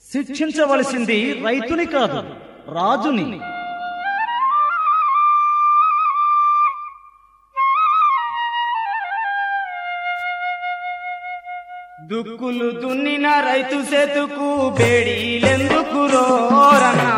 శిక్షించవలసింది రైతుని కాదు రాజుని దుక్కులు దున్నిన రైతు సేతుకు బేడీలెందుకు రోరన్నా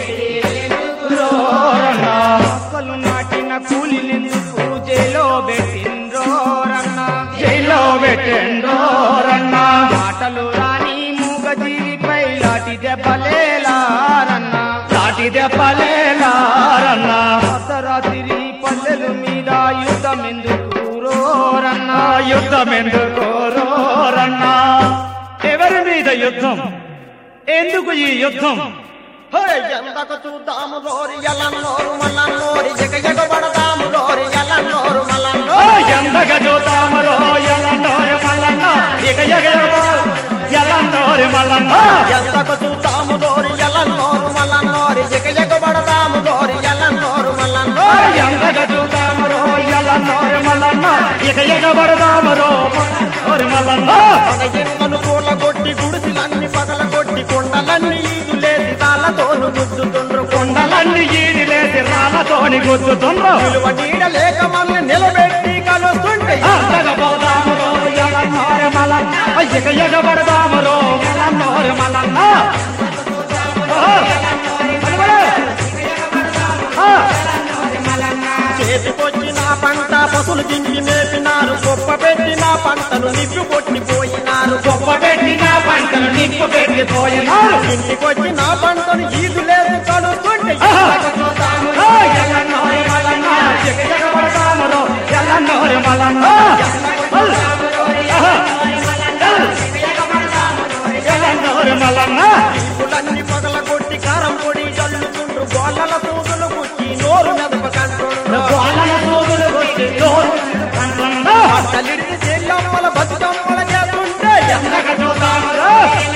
రోరన్నా మొక్కలు నాటిన కూలినెందుకు జైలో పెట్టిండ్రోరన్నా జైలో పెట్టండోరన్నా మాటలు రాని మూగజీవిపై లాటి దెబ్బలేలారన్నా లాటి దెబ్బలేలారన్నా అర్ధరాత్రి పల్లెలు మీద యుద్ధం ఎందుకు రోరన్నా ఆ యుద్ధం ఎందుకోరోరన్నా ఎవరి మీద యుద్ధం ఎందుకు ఈ యుద్ధం ఎందకు చూద్దాము లోరి ఎలన్నోరు మల్లన్నోరి జగ జగబడదాము లోరి ఎలన్నోరు ఓ మల్లన్నోరి ఎందగ చూతామరో ఎల్లండోరి మల్లన్న ఇక ఎగ ఎల్లండోరి మల్లన్న ఎందకు చూద్దాము లోరి ఎలన్నోరు మల్లన్నోరి జగ జగబడదాము లోరి ఎలన్నోరు ఓ మల్లన్నోరి ఎందగ చూతామరో ఎల్లండోరి మల్లన్న ఇక ఎగబడదామరో ఓరి మల్లన్న మన ఎన్నను కూల కొట్టి గుడిసిలన్నీ పగల కొట్టి కొండలన్నీ ఈదులేసి తాళ్ళతోను గుద్దుతుండ్రు కొండ కొండలన్నీ ఈది లేసి రాళ్ళతోని గుద్దుతుండ్రు విలువ నీడ లేక మనల్ని నిలబెట్టి కలుస్తుంటే అందగపోదామరో ఎల్లన్నోరి మల్లన్న ఇక ఎగబడదామరో ఎల్లన్నోరి మల్లన్న ఓ, అలవడే. ఆ. చేతికొచ్చిన పంట పశులు దించి మేపినారు గొప్ప పెట్టిన పంటను నిప్పు కొట్టిపోయినారు గొప్ప పెట్టిన పంటలు నిప్పు పెట్టిపోయినారు ఇంటికొచ్చిన పంటను ఈదు లేదు కలుస్తుంటే ఆ, ఎల్లన్నోరి మల్లన్న ఇక ఎగబడదామరో ఎల్లన్నోరి మల్లన్న అల్. ఆహా. అల్. ఎల్లన్నోరి మల్లన్న పూలన్నీ పగల కొట్టి కారం పొడి చల్లుతుండ్రు గోళ్ళల తూదులు కుట్టి నోరు మెదపకంటుండ్రు వాళ్ళ సోదులు కొట్టి నోరు కండ్లన్నా. తల్లిడి చెల్లమ్మల బతుకమ్మల చేస్తుంటే ఎందక చూద్దామరో.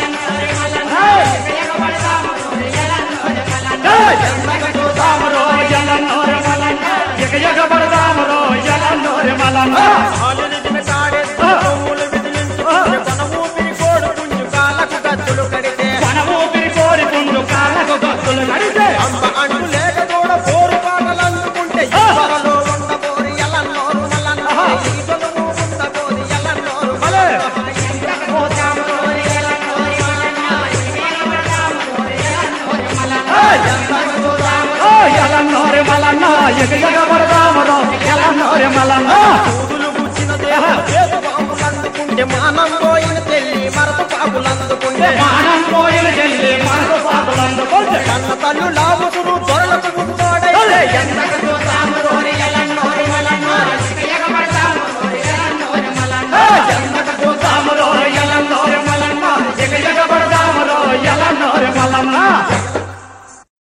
ఎందక చూద్దామరో ఎల్లన్నోరి మల్లన్న ఇక ఎగబడదామరో ఎల్లన్నోరి మల్లన్న ఆలులిదిన కాడెత్తు కొమ్ములు విదిలించుకుంటే కొన ఊపిరి కోడు పుంజు కాళ్ళకు గత్తులు కడితే మన ఊపిరి కోరి పుండు కాళ్ళకు గొత్తులు కడితే అమ్మ అంటు లేక కూడా పోరు పాటలు అందుకుంటే ఈ త్వరలో ఉండబోరి ఎల్లన్నోరు మల్లన్నోరు ఈ తొలుగు ఉండబోరి ఎల్లన్నోరు భలే. ఓ ఎల్లన్నోరి మల్లన్న ఇక ఎగబడదామరో ఎల్లన్నోరి మల్లన్న పూదులు గుచ్చిన దేహం చేతు బాంబులు అందుకుంటే మానం పోయిన తెల్లి మరత పాపులు అందుకుంటే మానం పోయిన